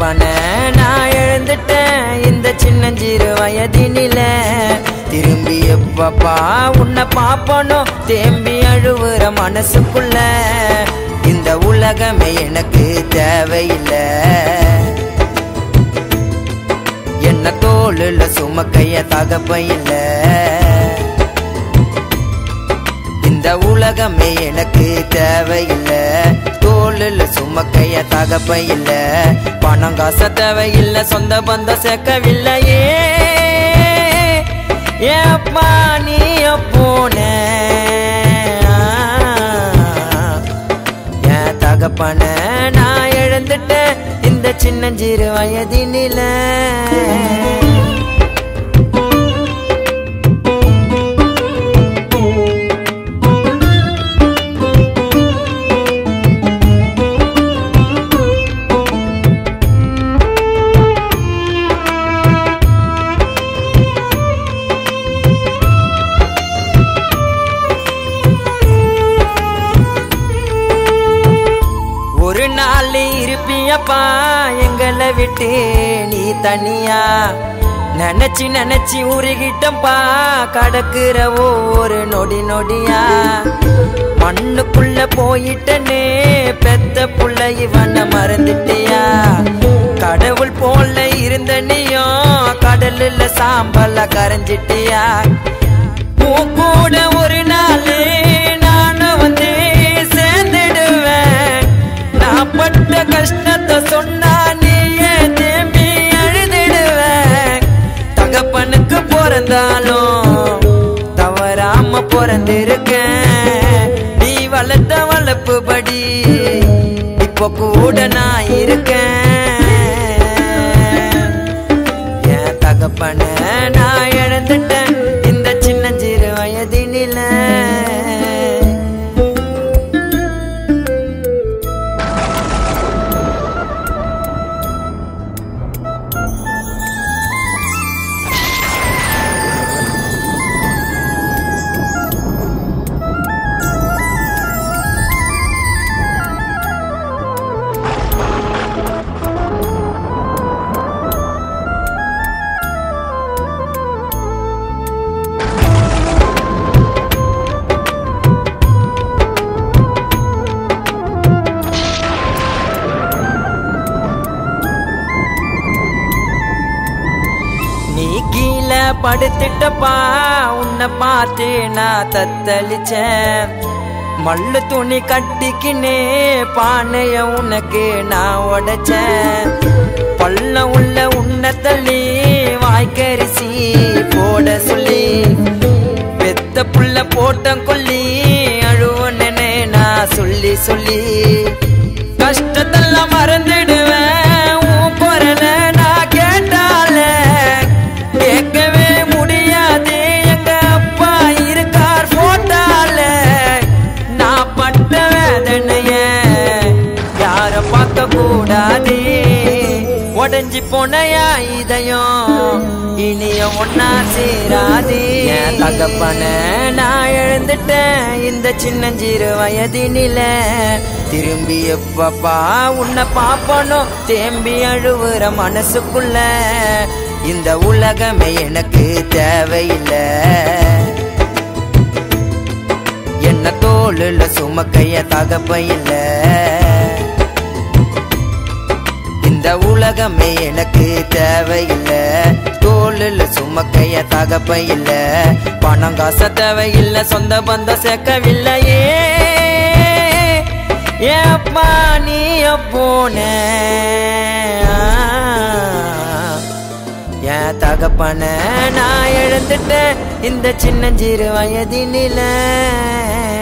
தகப்பன நான் எழுந்துட்டேன் இந்த சின்னஞ்சிறு வயதினில திரும்பி எப்பப்பா உன்னை பாப்பனோ தேம்பி அழுவுற மனசுக்குள்ள இந்த உலகமே எனக்கு தேவையில்லை என்ன தோளுல சுமக்கைய தகப்ப இல்ல இந்த உலகமே எனக்கு தேவையில்லை தோளுல சுமக்கைய தகப்ப இல்ல பணம் காச தேவையில்லை சொந்த பந்தம் சேர்க்கவில்லையே ஏப்பா நீ போன என் தகப்பன நான் இழந்துட்டேன் இந்த சின்னஞ்சிறு வயதினில ஒரு நாள் இருப்பியப்பா எங்களை விட்டு நீ தனியா நினைச்சு நினைச்சு உருகிட்டப்பா கடக்குற ஒவ்வொரு நொடி நொடியா மண்ணுக்குள்ள போயிட்டனே பெத்த புள்ள இவனை மறந்துட்டியா கடவுள் போல இருந்த நீயும் கடல்ல சாம்பல்ல கரைஞ்சிட்டியா உன் கூட ஒரு நாள் நானும் வந்து சேர்ந்துடுவேன் நான் பட்ட கஷ்டத்தை சொன்னா நீயே தேம்பி அழுதிடுவேன் தகப்பனுக்கு பிறந்தாலும் தவறாம பிறந்திருக்கேன் நீ வளர்த்த வளர்ப்பு படி இப்போ கூட நான் இருக்கேன் என் தகப்பன நான் இழந்துட்டேன் இந்த சின்னஞ்சிறு வயதினில நீ கீழே படுத்துட்டப்பா உன்னை பார்த்து நான் தத்தளிச்சேன் மல்லு துணி கட்டிக்கினே பானைய உனக்கு நான் உடைச்சேன் பள்ள உள்ள உன்னை தள்ளி வாய்க்கரிசி போட சொல்லி பெத்த புள்ள போட்டம் கொல்லி அழுவனே நான் சொல்லி சொல்லி கஷ்டத்தெல்லாம் மறந்துடுவேன் உன் குரல நான் கேட்டாலே கேட்கவே முடியாது எங்க அப்பா இருக்கார் போட்டால நான் பட்ட வேதனைய யார பார்க்க கூடாது உடஞ்சி போனையா இதயம் இனிய ஒன்னா சேராது என் தகப்பன நான் எழுந்துட்டேன் இந்த சின்னஞ்சிறு வயதினில திரும்பி எப்பப்பா உன்னை பாப்பனோ தேம்பி அழுவுற மனசுக்குள்ள இந்த உலகமே எனக்கு தேவையில்லை என்ன தோளுல சுமக்கைய தகப்ப இல்ல இந்த உலகமே எனக்கு தேவையில்லை தோளுல சுமக்கைய தகப்ப இல்ல பணம் காச தேவையில்லை சொந்த பந்தம் சேர்க்கவில்லையே ஏப்பா நீ போன என் தகப்பன நான் இழந்துட்டேன் இந்த சின்னஞ்சிறு வயதினில